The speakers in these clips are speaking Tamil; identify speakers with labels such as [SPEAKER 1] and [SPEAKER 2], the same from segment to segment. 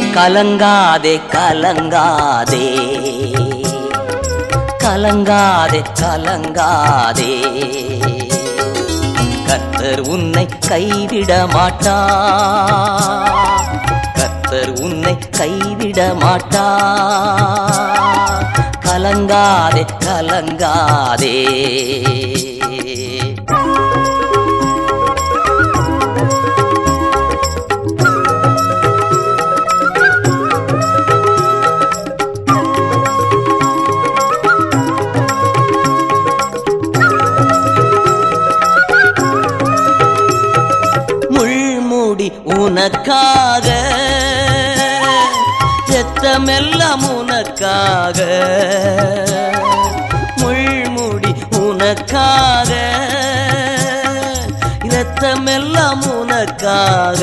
[SPEAKER 1] கலங்காதே கலங்காதே கலங்காதே கலங்காதே கர்த்தர் உன்னை கைவிட மாட்டா கர்த்தர் உன்னை கைவிட மாட்டா கலங்காதே கலங்காதே முள்முடி உனக்காக ரத்தமெல்லாம் உனக்காக முள்முடி உனக்காக ரத்தமெல்லாம் உனக்காக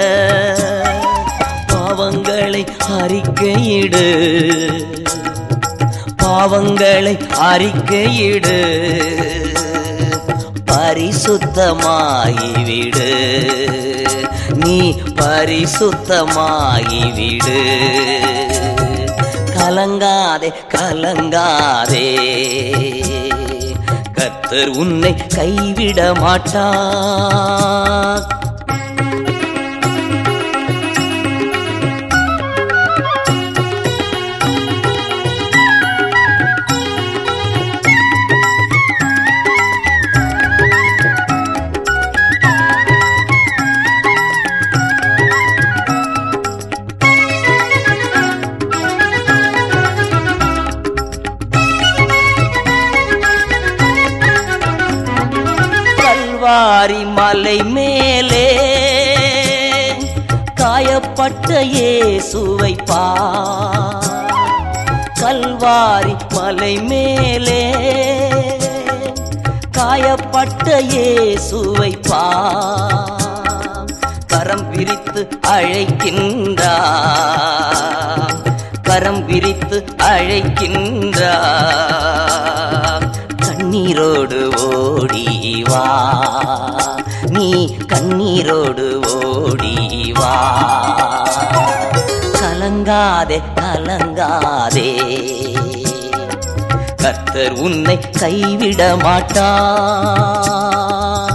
[SPEAKER 1] பாவங்களை அறிக்கையிடு பாவங்களை அறிக்கையிடு பரிசுத்தமாகிவிடு நீ பரிசுத்தமாகிவிடு கலங்காதே கலங்காதே கர்த்தர் உன்னை கைவிட மாட்டார் கல்வாரி மலை மேலே காயப்பட்ட இயேசுவை பா கல்வாரி மலை மேலே காயப்பட்ட இயேசுவை பா கரம் விரித்து அழைக்கின்றார் கரம் விரித்து அழைக்கின்றார் கண்ணீரோடு ஓடி வா நீ கண்ணீரோடு ஓடி வா கலங்காதே கலங்காதே கர்த்தர் உன்னை கைவிட மாட்டார்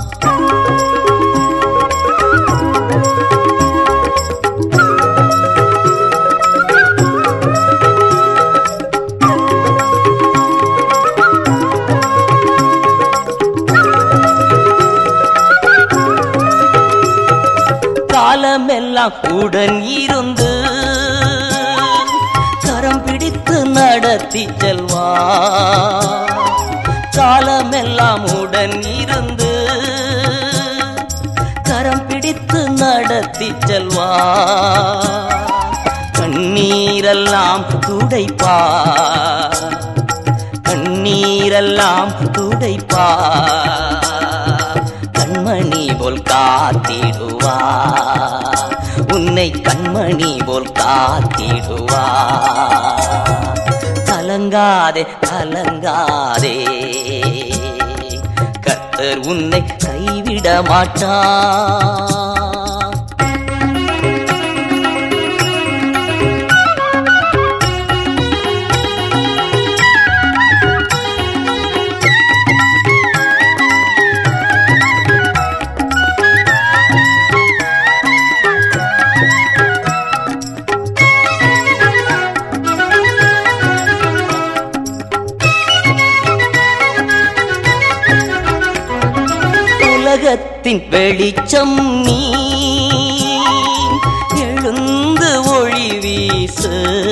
[SPEAKER 1] காலமெல்லாம் உடன் இருந்து கரம் பிடித்து நடத்தி செல்வா காலமெல்லாம் உடன் இருந்து கரம் பிடித்து நடத்தி செல்வா கண்ணீரெல்லாம் துடைப்பா கண்ணீரெல்லாம் துடைப்பா கண்மணி போல் காத்திடுவா உன்னை கண்மணி போல் காத்திடுவா கலங்காதே கலங்காதே கர்த்தர் உன்னை கைவிட மாட்டா உலகத்தின் வெளிச்சம் நீ எழுந்து ஒளி வீசு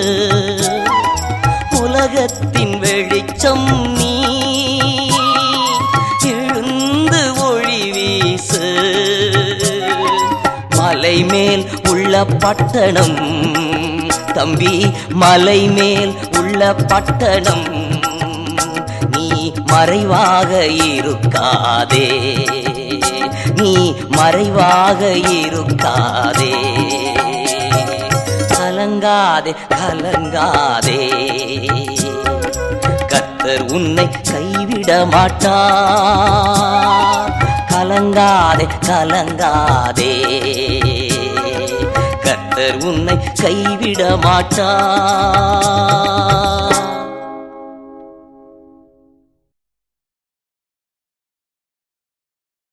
[SPEAKER 1] உலகத்தின் வெளிச்சம் நீ எழுந்து ஒளி வீசு மலை மேல் உள்ள பட்டணம் தம்பி மலை மேல் உள்ள பட்டணம் நீ மறைவாக இருக்காதே நீ மறைவாக இருக்காதே கலங்காதே கலங்காதே கர்த்தர் உன்னை கைவிட மாட்டார் கலங்காதே கலங்காதே கர்த்தர் கர்த்தர் உன்னை கைவிட மாட்டார்